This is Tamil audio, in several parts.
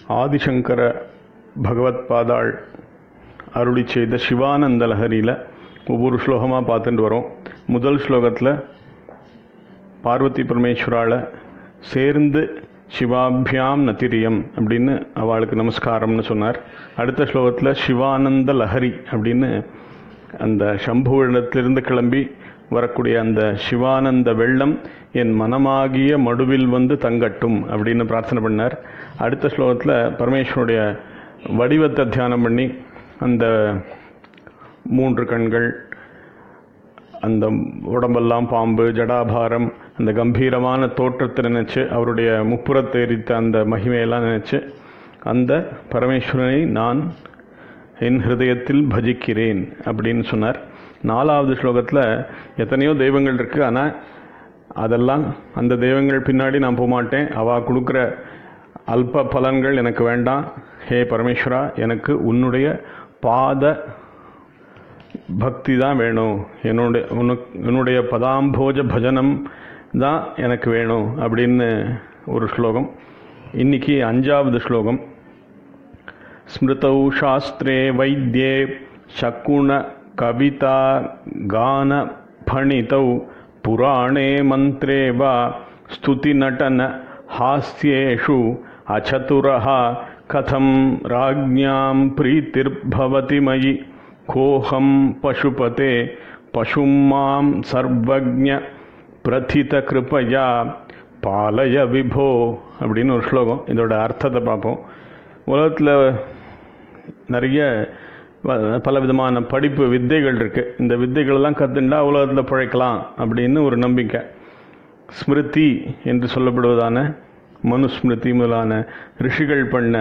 ஆதிசங்கர பகவத் பாதாள் அருளி செய்த சிவானந்த லஹரியில் ஒவ்வொரு ஸ்லோகமாக பார்த்துட்டு வரோம் முதல் ஸ்லோகத்தில் பார்வதி பரமேஸ்வரால சேர்ந்து சிவாபியாம் நதிரியம் அப்படின்னு அவளுக்கு நமஸ்காரம்னு சொன்னார் அடுத்த ஸ்லோகத்தில் சிவானந்த லஹரி அப்படின்னு அந்த சம்புவிடத்திலிருந்து கிளம்பி வரக்கூடிய அந்த சிவானந்த வெள்ளம் என் மனமாகிய மடுவில் வந்து தங்கட்டும் அப்படின்னு பிரார்த்தனை பண்ணார் அடுத்த ஸ்லோகத்தில் பரமேஸ்வருடைய வடிவத்தை தியானம் பண்ணி அந்த மூன்று கண்கள் அந்த உடம்பெல்லாம் பாம்பு ஜடாபாரம் அந்த கம்பீரமான தோற்றத்தை நினச்சி அவருடைய முப்புறத்தை எரித்த அந்த மகிமையெல்லாம் நினச்சி அந்த பரமேஸ்வரனை நான் என் ஹிருதயத்தில் பஜிக்கிறேன் அப்படின்னு சொன்னார் நாலாவது ஸ்லோகத்தில் எத்தனையோ தெய்வங்கள் இருக்குது ஆனால் அதெல்லாம் அந்த தெய்வங்கள் பின்னாடி நான் போக மாட்டேன் அவள் கொடுக்குற அல்ப பலன்கள் எனக்கு வேண்டாம் ஹே பரமேஸ்வரா எனக்கு உன்னுடைய பாத பக்தி தான் வேணும் என்னுடைய உனக்கு என்னுடைய பதாம்போஜ பஜனம் தான் எனக்கு வேணும் அப்படின்னு ஒரு ஸ்லோகம் இன்னைக்கு அஞ்சாவது ஸ்லோகம் ஸ்மிருதௌ சாஸ்திரே வைத்தியே சக்குண கவிதா கான பணிதௌ புராணே மந்திரே வா ஸ்துதி நடன ஹாஸ்யேஷு அச்சதுரः கதம் ராஜ்ஞாம் பிரீத்திர்பவதி மயி கோஹம் பசுபதே பசும் மாம் சர்வஜ பிரதித கிருபையா பாலய விபோ அப்படின்னு ஒரு ஸ்லோகம் இதோட அர்த்தத்தை பார்ப்போம் உலகத்தில் நிறைய வ- பல விதமான படிப்பு வித்தைகள் இருக்குது இந்த வித்தைகளெல்லாம் கற்றுண்டா உலகத்தில் பிழைக்கலாம் அப்படின்னு ஒரு நம்பிக்கை ஸ்மிருதி என்று சொல்லப்படுவதான மனுஸ்மிருதி முதலான ரிஷிகள் பண்ண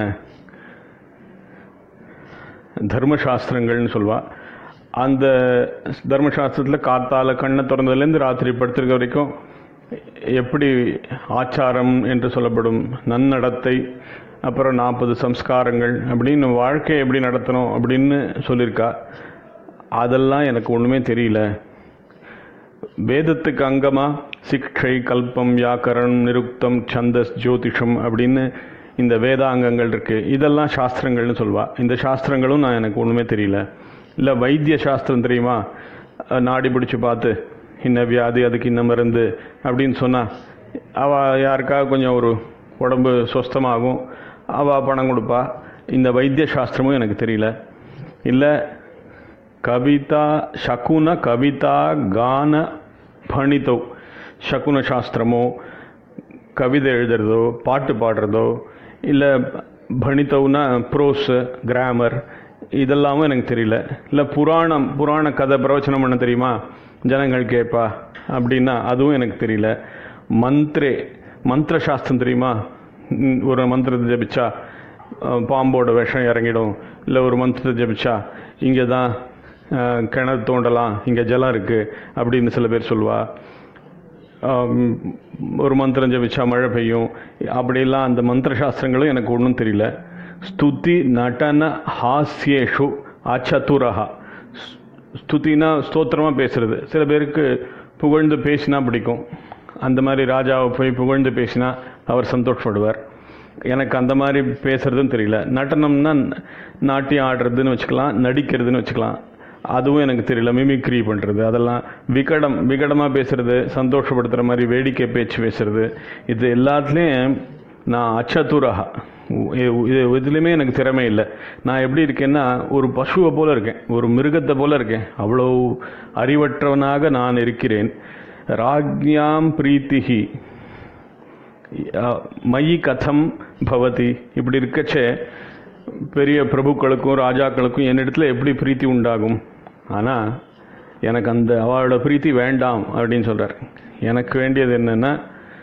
தர்மசாஸ்திரங்கள்னு சொல்வா அந்த தர்மசாஸ்திரத்தில் காத்தால கண்ணை திறந்ததுலேருந்து ராத்திரி படுத்திருக்க வரைக்கும் எப்படி ஆச்சாரம் என்று சொல்லப்படும் நன்னடத்தை அப்புறம் நாற்பது சம்ஸ்காரங்கள் அப்படின்னு வாழ்க்கையை எப்படி நடத்தணும் அப்படின்னு சொல்லியிருக்கா அதெல்லாம் எனக்கு ஒன்றுமே தெரியல வேதத்துக்கு அங்கமா சிக்ஷை கல்பம் வியாக்கரணம் நிருக்தம் சந்தஸ் ஜோதிஷம் அப்படின்னு இந்த வேதாங்கங்கள் இருக்கு இதெல்லாம் சாஸ்திரங்கள்னு சொல்வா இந்த சாஸ்திரங்களும் நான் எனக்கு ஒன்றுமே தெரியல இல்லை வைத்திய சாஸ்திரம் தெரியுமா அஹ் நாடி பிடிச்சு பார்த்து இன்ன வியாதி அதுக்கு இன்ன மருந்து அப்படின்னு சொன்னா அவ யாருக்காக கொஞ்சம் ஒரு உடம்பு சொஸ்தமாகும் அவ பணம் கொடுப்பா இந்த வைத்திய சாஸ்திரமும் எனக்கு தெரியல இல்லை கவிதா சகுன கவிதா கான பணிதோ சகுன சாஸ்திரமோ கவிதை எழுதுறதோ பாட்டு பாடுறதோ இல்லை பணித்தவுனா ப்ரோஸ் கிராமர் இதெல்லாமும் எனக்கு தெரியல இல்லை புராணம் புராண கதை பிரவச்சனம் பண்ண தெரியுமா ஜனங்கள் கேட்பா அப்படின்னா அதுவும் எனக்கு தெரியல மந்த்ரே மந்திர சாஸ்திரம் தெரியுமா ம், ஒரு மந்திரத்தை ஜபிச்சா அஹ், பாம்போட விஷம் இறங்கிடும் இல்லை ஒரு மந்திரத்தை ஜபிச்சா இங்கே தான் அஹ், கிணறு தோண்டலாம் இங்கே ஜலம் இருக்குது அப்படின்னு சில பேர் சொல்லுவா ஆம், ஒரு மந்திரம் ஜபிச்சா மழை பெய்யும் அப்படிலாம் அந்த மந்திர சாஸ்திரங்களும் எனக்கு ஒன்றும் தெரியல ஸ்துதி நடன ஹாஸ்யேஷு அச்சதுரஹா ஸ்துதினா ஸ்தோத்திரமாக பேசுறது சில பேருக்கு புகழ்ந்து பேசினா பிடிக்கும் அந்த மாதிரி ராஜாவை போய் புகழ்ந்து பேசினா அவர் சந்தோஷப்படுவார் எனக்கு அந்த மாதிரி பேசுறதும் தெரியல நடனம்னா நாட்டியம் ஆடுறதுன்னு வச்சுக்கலாம் நடிக்கிறதுன்னு வச்சுக்கலாம் அதுவும் எனக்கு தெரியல மிமிக்ரி பண்ணுறது அதெல்லாம் விகடம் விகடமாக பேசுறது சந்தோஷப்படுத்துகிற மாதிரி வேடிக்கை பேச்சு பேசுறது இது எல்லாத்துலேயும் நான் அச்சதுரஹா இது இதுலேயுமே எனக்கு திறமை இல்லை நான் எப்படி இருக்கேன்னா ஒரு பசுவை போல இருக்கேன் ஒரு மிருகத்தை போல இருக்கேன் அவ்வளோ அறிவற்றவனாக நான் இருக்கிறேன் ராஜ்ஞாம் பிரீத்திகி அஹ், மயி கதம் பவதி இப்படி இருக்கச்சே பெரிய பிரபுக்களுக்கும் ராஜாக்களுக்கும் என்னிடத்துல எப்படி பிரீத்தி உண்டாகும் ஆனால் எனக்கு அந்த அவளோட பிரீத்தி வேண்டாம் அப்படின்னு சொல்றார் எனக்கு வேண்டியது என்னன்னா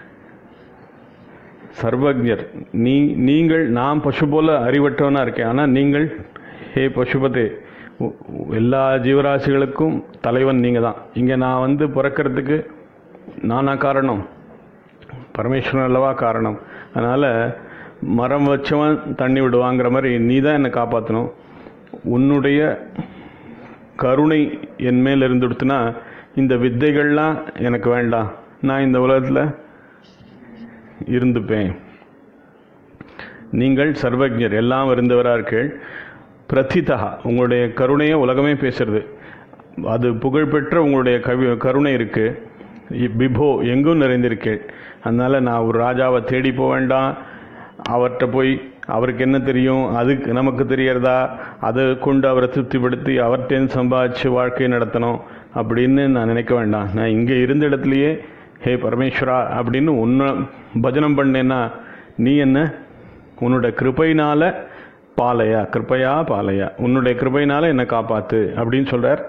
சர்வஜர் நீ நீங்கள் நான் பசு போல அறிவற்றவனா இருக்கேன் ஆனால் நீங்கள் ஹே பசுபதே உ- உ- எல்லா ஜீவராசிகளுக்கும் தலைவன் நீங்கள் தான் இங்கே நான் வந்து பிறக்கிறதுக்கு நானா காரணம் பரமேஸ்வரன் அல்லவா காரணம் அதனால் மரம் வச்சவன் தண்ணி விடுவாங்கிற மாதிரி நீ தான் என்னை காப்பாற்றணும் உன்னுடைய கருணை என் மேல் இருந்துடுத்துனா இந்த வித்தைகள்லாம் எனக்கு வேண்டாம் நான் இந்த உலகத்தில் இருந்துப்பேன் நீங்கள் சர்வஜர் எல்லாம் இருந்தவரார்கள் பிரதிதா உங்களுடைய கருணையை உலகமே பேசுறது அது புகழ்பெற்ற உங்களுடைய கவி கருணை இருக்கு இ- விபோ எங்கும் நிறைந்திருக்கேன் அதனால நான் ஒரு ராஜாவை தேடி போக வேண்டாம் அவர்கிட்ட போய் அவருக்கு என்ன தெரியும் அதுக்கு நமக்கு தெரியறதா அதை கொண்டு அவரை திருப்திப்படுத்தி அவர்கிட்டேருந்து சம்பாதிச்சு வாழ்க்கையை நடத்தணும் அப்படின்னு நான் நினைக்க வேண்டாம் நான் இங்கே இருந்த இடத்துலையே ஹே பரமேஸ்வரா அப்படின்னு உன்னை பஜனம் பண்ணேன்னா நீ என்ன உன்னோட கிருபையினால பாலையா கிருபையா பாலையா உன்னுடைய கிருபையினால என்னை காப்பாத்து அப்படின்னு சொல்றார்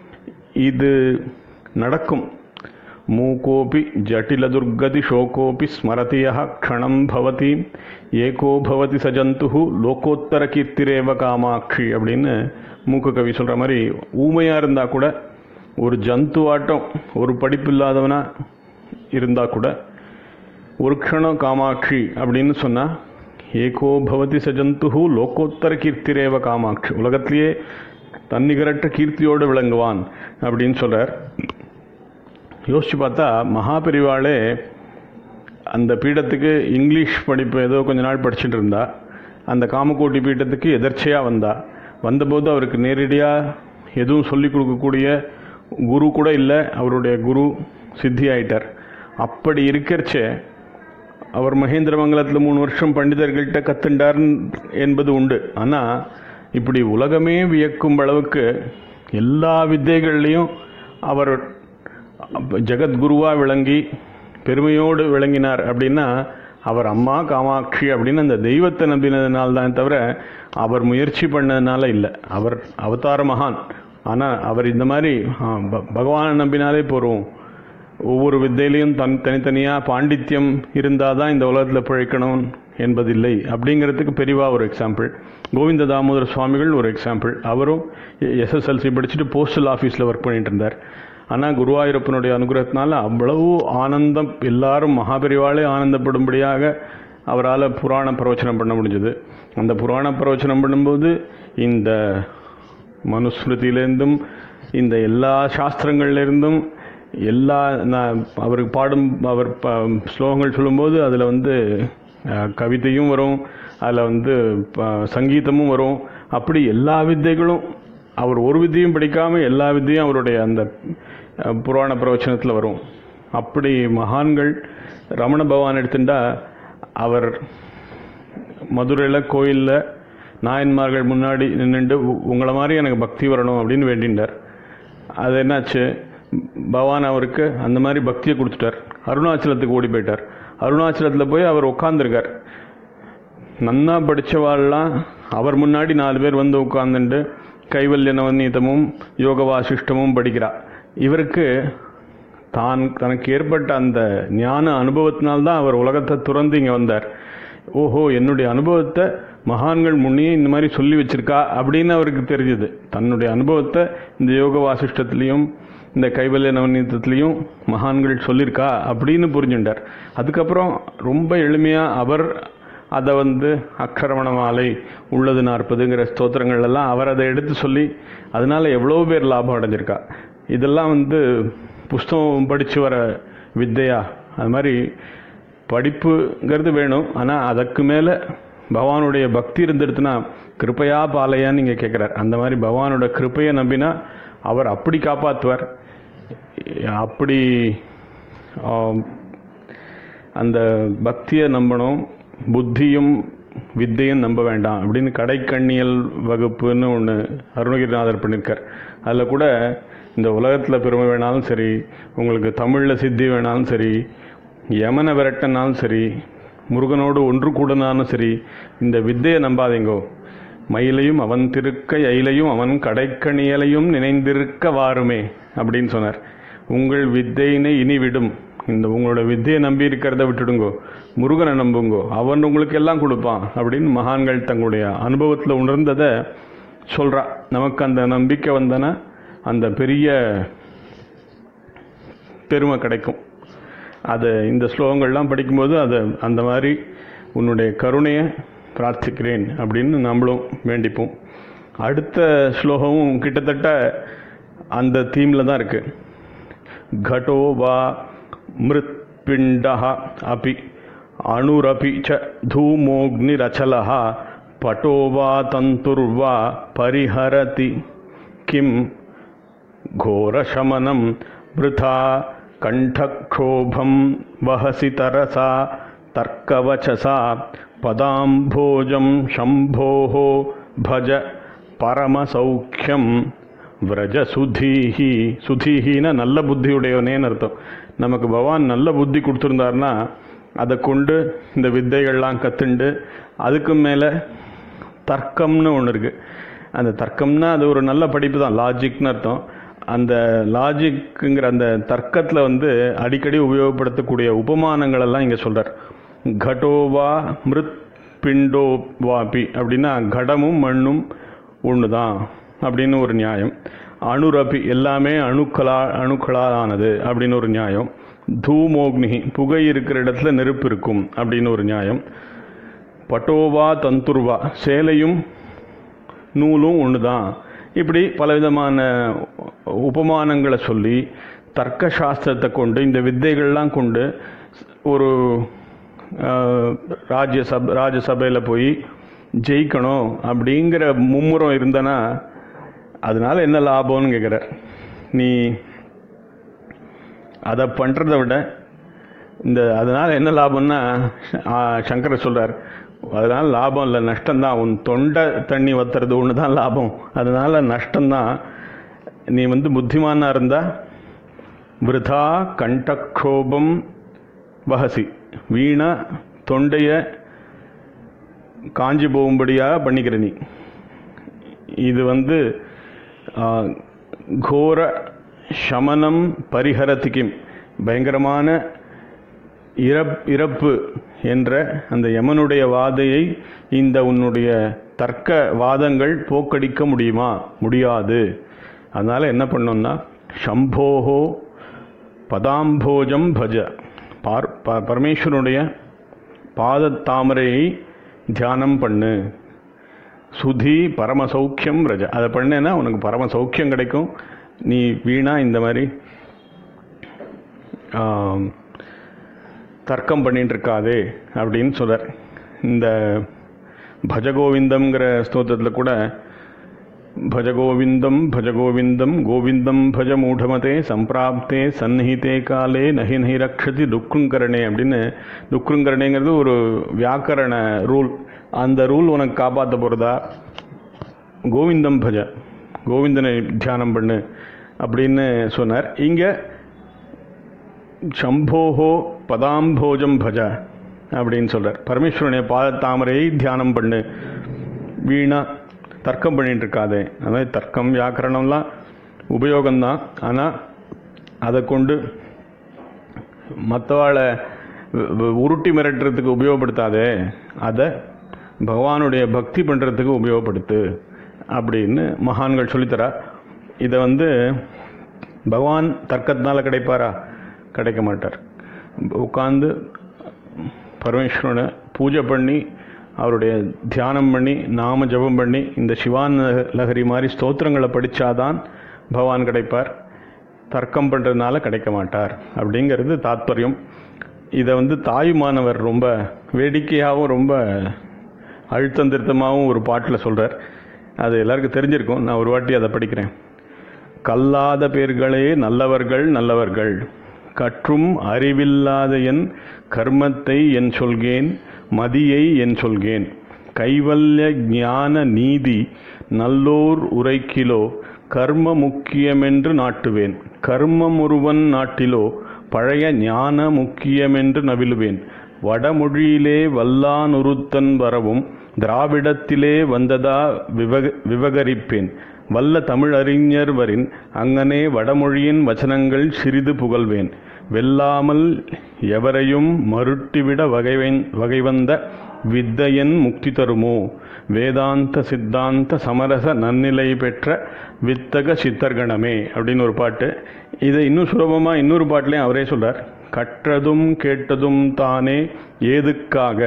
இது நடக்கும் மூகோபி ஜட்டிலதுர்கதி சோகோபி ஸ்மரதிய க்ஷணம் பவதி ஏகோ பவதி சஜந்து லோகோத்தர கீர்த்திரேவ காமாட்சி அப்படின்னு மூக்கு கவி சொல்ற மாதிரி ஊமையா இருந்தா கூட ஒரு ஜந்துவாட்டம் ஒரு படிப்பு இல்லாதவனா இருந்தா கூட ஒரு க்ஷணம் காமாட்சி அப்படின்னு சொன்னா ஏகோ பவதி சஜந்து லோகோத்தர கீர்த்திரேவ காமாட்சி உலகத்திலேயே தன்னிகரற்ற கீர்த்தியோடு விளங்குவான் அப்படின்னு சொல்றார் யோசிச்சு பார்த்தா மகாபெரிவாளே அந்த பீடத்துக்கு இங்கிலீஷ் படிப்பு ஏதோ கொஞ்ச நாள் படிச்சுட்டு இருந்தா அந்த காமக்கோட்டி பீடத்துக்கு எதர்ச்சையாக வந்தா வந்தபோது அவருக்கு நேரடியாக எதுவும் சொல்லிக் கொடுக்கக்கூடிய குரு கூட இல்லை அவருடைய குரு சித்தி ஆயிட்டார் அப்படி இருக்கிறச்சே அவர் மகேந்திரமங்கலத்தில் மூணு வருஷம் பண்டிதர்கள்ட்ட கத்துண்டார் என்பது உண்டு ஆனால் இப்படி உலகமே வியக்கும் அளவுக்கு எல்லா வித்தைகள்லையும் அவர் ஜெகத்குருவா விளங்கி பெருமையோடு விளங்கினார் அப்படின்னா அவர் அம்மா காமாட்சி அப்படின்னு அந்த தெய்வத்தை நம்பினதுனால தான் தவிர அவர் முயற்சி பண்ணதுனால இல்லை அவர் அவதார மகான் ஆனால் அவர் இந்த மாதிரி ஆ, ப- பகவானை நம்பினாலே போகிறோம் ஒவ்வொரு வித்தையிலையும் தன் தனித்தனியாக பாண்டித்யம் இருந்தால் தான் இந்த உலகத்தில் பிழைக்கணும் என்பதில்லை அப்படிங்கிறதுக்கு பெரிவா ஒரு எக்ஸாம்பிள் கோவிந்த தாமோதர சுவாமிகள் ஒரு எக்ஸாம்பிள் அவரும் எஸ்எஸ்எல்சி படிச்சுட்டு போஸ்டல் ஆஃபீஸில் ஒர்க் பண்ணிட்டு இருந்தார் ஆனால் குருவாயூரப்பனுடைய அனுகிரகத்தினால அவ்வளவு ஆனந்தம் எல்லாரும் மகாபெரிவாளே ஆனந்தப்படும்படியாக அவரால் புராண பிரவச்சனம் பண்ண முடிஞ்சது அந்த புராண பிரவச்சனம் பண்ணும்போது இந்த மனுஸ்மிருதியிலேருந்தும் இந்த எல்லா சாஸ்திரங்கள்லேருந்தும் எல்லா நான் அவருக்கு பாடும் அவர் ப ஸ்லோகங்கள் சொல்லும்போது அதில் வந்து அஹ், கவிதையும் வரும் அதில் வந்து ப- சங்கீதமும் வரும் அப்படி எல்லா வித்தைகளும் அவர் ஒரு வித்தையும் படிக்காம எல்லா வித்தையும் அவருடைய அந்த அஹ், புராண பிரவச்சனத்தில் வரும் அப்படி மகான்கள் ரமண பகவான் எடுத்துட்டா அவர் மதுரையில் கோயிலில் நாயன்மார்கள் முன்னாடி நின்றுட்டு உங்களை மாதிரி எனக்கு பக்தி வரணும் அப்படின்னு வேண்டிண்டார் அது என்னாச்சு பகவான் அவருக்கு அந்த மாதிரி பக்தியை கொடுத்துட்டார் அருணாச்சலத்துக்கு ஓடி போயிட்டார் அருணாச்சலத்தில் போய் அவர் உட்காந்துருக்கார் நன்னா படித்தவாள்லாம் அவர் முன்னாடி நாலு பேர் வந்து உட்கார்ந்துட்டு கைவல்ய நவநீதமும் யோக வாசிஷ்டமும் படிக்கிறா இவருக்கு தான் தனக்கு ஏற்பட்ட அந்த ஞான அனுபவத்தினால்தான் அவர் உலகத்தை துறந்து இங்கே வந்தார் ஓஹோ என்னுடைய அனுபவத்தை மகான்கள் முன்னே இந்த மாதிரி சொல்லி வச்சிருக்கா அப்படின்னு அவருக்கு தெரிஞ்சது தன்னுடைய அனுபவத்தை இந்த யோக வாசிஷ்டத்திலையும் இந்த கைவல்ய நவநீதத்திலையும் மகான்கள் சொல்லியிருக்கா அப்படின்னு புரிஞ்சுட்டார் அதுக்கப்புறம் ரொம்ப எளிமையாக அவர் அதை வந்து அக்ஷரமண மாலை உள்ளது நாற்பதுங்கிற ஸ்தோத்திரங்கள் எல்லாம் அவர் அதை எடுத்து சொல்லி அதனால எவ்வளோ பேர் லாபம் அடைஞ்சிருக்கா இதெல்லாம் வந்து புஸ்தகம் படித்து வர வித்தையா அது மாதிரி படிப்புங்கிறது வேணும் ஆனால் அதற்கு மேலே பகவானுடைய பக்தி இருந்துடுத்துனா கிருப்பையா பாலையான்னு நீங்கள் கேட்குறார் அந்த மாதிரி பகவானோட கிருப்பையை நம்பினா அவர் அப்படி காப்பாற்றுவார் அப்படி ஆம், அந்த பக்தியை நம்பணும் புத்தியும் வித்தையும் நம்ப வேண்டாம் அப்படின்னு கடைக்கண்ணியல் வகுப்புன்னு ஒன்று அருணகிரிநாதர் பண்ணியிருக்கார் அதில் கூட இந்த உலகத்தில் பெருமை வேணாலும் சரி உங்களுக்கு தமிழில் சித்தி வேணாலும் சரி யமனை விரட்டினாலும் சரி முருகனோடு ஒன்று கூடனாலும் சரி இந்த வித்தையை நம்பாதீங்கோ மயிலையும் அவன் திருக்க எயிலையும் அவன் கடைக்கணியலையும் நினைந்திருக்க வாருமே அப்படின்னு சொன்னார் உங்கள் வித்தையினை இனி விடும் இந்த உங்களோட வித்தையை நம்பி இருக்கிறத விட்டுடுங்கோ முருகனை நம்புங்கோ அவன் உங்களுக்கு எல்லாம் கொடுப்பான் அப்படின்னு மகான்கள் தங்களுடைய அனுபவத்தில் உணர்ந்ததை சொல்றா நமக்கு அந்த நம்பிக்கை வந்தனா அந்த பெரிய பெருமை கிடைக்கும் அதை இந்த ஸ்லோகங்கள்லாம் படிக்கும்போது அதை அந்த மாதிரி உன்னுடைய கருணையை பிரார்த்திக்கிறேன் அப்படின்னு நம்மளும் வேண்டிப்போம் அடுத்த ஸ்லோகமும் கிட்டத்தட்ட அந்த தீமில் தான் இருக்கு घटो वा मृत्पिण्डः अपि அணுரபி ச தூமோக்னிரச்சலः பட்டோ வா தந்துர்வா பரிஹரதி கிம் घोरशमनं वृथा कण्ठक्षोभं वहसि तरसा तर्कवचसा पदाम्भोजं शम्भोः भज பரமசௌக்கியம் விரஜ சுதீஹி சுதீஹின்னா நல்ல புத்தியுடையவனேன்னு அர்த்தம் நமக்கு பகவான் நல்ல புத்தி கொடுத்துருந்தாருன்னா அதை கொண்டு இந்த வித்தைகள்லாம் கற்றுண்டு அதுக்கு மேலே தர்க்கம்னு ஒன்று இருக்குது அந்த தர்க்கம்னா அது ஒரு நல்ல படிப்பு தான் லாஜிக்னு அர்த்தம் அந்த லாஜிக்குங்கிற அந்த தர்க்கத்தில் வந்து அடிக்கடி உபயோகப்படுத்தக்கூடிய உபமானங்கள் எல்லாம் இங்கே சொல்கிறார் கடோவா மிருத் பிண்டோ வாபி அப்படின்னா கடமும் மண்ணும் ஒன்று தான் அப்படின்னு ஒரு நியாயம் அணுரபி எல்லாமே அணுக்களா அணுக்களாலானது அப்படின்னு ஒரு நியாயம் தூமோக்னி புகை இருக்கிற இடத்துல நெருப்பு இருக்கும் அப்படின்னு ஒரு நியாயம் பட்டோவா தந்துர்வா சேலையும் நூலும் ஒன்று தான் இப்படி பலவிதமான உபமானங்களை சொல்லி தர்க்க சாஸ்திரத்தை கொண்டு இந்த வித்தைகள்லாம் கொண்டு ஒரு ஆஹ், ராஜ்யசப ராஜசபையில் போய் ஜெயிக்கணும் அப்படிங்கிற மும்முரம் இருந்தனா அதனால என்ன லாபம்னு கேட்குறார் நீ அதை பண்ணுறத விட இந்த அதனால் என்ன லாபம்னா ஆ, சங்கரர் சொல்கிறார் அதனால் லாபம் இல்லை நஷ்டம்தான் உன் தொண்டை தண்ணி வத்துறது ஒன்று தான் லாபம் அதனால் நஷ்டம்தான் நீ வந்து புத்திமானாக இருந்தால் விருதா கண்டக்ஷோபம் வகசி வீணா தொண்டைய காஞ்சி போகும்படியாக பண்ணிக்கிற நீ இது வந்து ஆ, கோர சமனம் பரிஹரத்திக்கும் பயங்கரமான இறப் இறப்பு என்ற அந்த யமனுடைய வாதையை இந்த உன்னுடைய தர்க்க வாதங்கள் போக்கடிக்க முடியுமா முடியாது அதனால் என்ன பண்ணோம்னா சம்போஹோ பதாம்போஜம் பஜ பார் ப- பரமேஸ்வரனுடைய பாதத்தாமரையை தியானம் பண்ணு சுதி பரமசௌக்கியம் ரஜ அதை பண்ணேன்னா உனக்கு பரம சௌக்கியம் கிடைக்கும் நீ வீணா இந்த மாதிரி ஆம், தர்க்கம் பண்ணிட்டு இருக்காதே அப்படின்னு சொல்றார் இந்த பஜகோவிந்தம்ங்கிற ஸ்தோத்திரத்தில் கூட பஜகோவிந்தம் பஜகோவிந்தம் கோவிந்தம் பஜ மூடமதே சம்பிராப்தே சந்நிஹிதே காலே நஹி நஹி ரக்ஷதி துக்குங்கரணே அப்படின்னு துக்குங்கரணேங்கிறது ஒரு வியாக்கரண ரூல் அந்த ரூல் உனக்கு காப்பாற்ற போகிறதா கோவிந்தம் பஜ கோவிந்தனை தியானம் பண்ணு அப்படின்னு சொன்னார் இங்கே சம்போஹோ பதாம்போஜம் பஜ அப்படின்னு சொல்றார் பரமேஸ்வரனுடைய பாதத்தாமரையை தியானம் பண்ணு வீணா தர்க்கம் பண்ணிட்டு இருக்காதே அந்த மாதிரி தர்க்கம் வியாக்கரணம்லாம் உபயோகம்தான் ஆனால் அதை கொண்டு மற்றவாளை உருட்டி மிரட்டுறதுக்கு உபயோகப்படுத்தாதே அதை பகவானுடைய பக்தி பண்ணுறதுக்கு உபயோகப்படுத்து அப்படின்னு மகான்கள் சொல்லித்தரா இதை வந்து பகவான் தர்க்கத்தினால கிடைப்பாரா கிடைக்க மாட்டார் உட்காந்து பரமேஸ்வரனை பூஜை பண்ணி அவருடைய தியானம் பண்ணி நாம ஜெபம் பண்ணி இந்த சிவான் லஹரி மாதிரி ஸ்தோத்திரங்களை படித்தாதான் பகவான் கிடைப்பார் தர்க்கம் பண்ணுறதுனால கிடைக்க மாட்டார் அப்படிங்கிறது தாத்பரியம் இதை வந்து தாயுமானவர் ரொம்ப வேடிக்கையாகவும் ரொம்ப அழுத்தம் திருத்தமாகவும் ஒரு பாட்டில் சொல்கிறார் அது எல்லாருக்கும் தெரிஞ்சிருக்கும் நான் ஒரு வாட்டி அதை படிக்கிறேன் கல்லாத பேர்களே நல்லவர்கள் நல்லவர்கள் கற்றும் அறிவில்லாத என் கர்மத்தை என் சொல்கேன் மதியை என் சொல்கேன் கைவல்ய ஞான நீதி நல்லோர் உரைக்கிலோ கர்ம முக்கியமென்று நாட்டுவேன் கர்மம் ஒருவன் நாட்டிலோ பழைய ஞான முக்கியமென்று நவிலுவேன் வடமொழியிலே வல்லானுருத்தன் வரவும் திராவிடத்திலே வந்ததா விவக விவகரிப்பேன் வல்ல தமிழறிஞர் வரின் அங்கனே வடமொழியின் வசனங்கள் சிறிது புகழ்வேன் வெல்லாமல் எவரையும் மருட்டிவிட வகைவன் வகைவந்த வித்தையன் முக்தி தருமோ வேதாந்த சித்தாந்த சமரச நன்னிலை பெற்ற வித்தக சித்தர்கணமே அப்படின்னு ஒரு பாட்டு இதை இன்னும் சுலபமாக இன்னொரு பாட்டிலையும் அவரே சொல்றார் கற்றதும் கேட்டதும் தானே ஏதுக்காக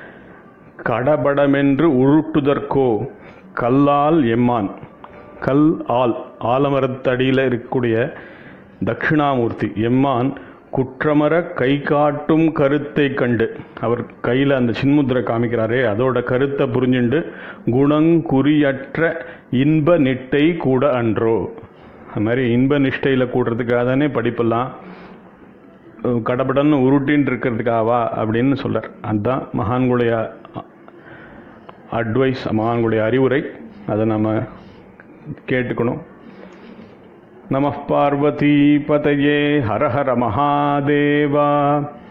கடபடமென்று உருட்டுதற்கோ கல்லால் எம்மான் கல் ஆல் ஆலமரத்தடியில் இருக்கக்கூடிய தட்சிணாமூர்த்தி எம்மான் குற்றமர கை காட்டும் கருத்தை கண்டு அவர் கையில் அந்த சின்முத்திரை காமிக்கிறாரே அதோட கருத்தை புரிஞ்சுண்டு குணங்குறியற்ற இன்ப நிட்டை கூட அன்றோ அது மாதிரி இன்ப நிஷ்டையில் கூடுறதுக்காக தானே படிப்பெல்லாம் கடபடன்னு உருட்டின்னு இருக்கிறதுக்காவா அப்படின்னு சொல்றார் அதுதான் மகான்களுடைய அட்வைஸ் மகான்களுடைய அறிவுரை அதை நம்ம கேட்டுக்கணும் நம பார்வதி பதையே ஹர ஹர மகாதேவா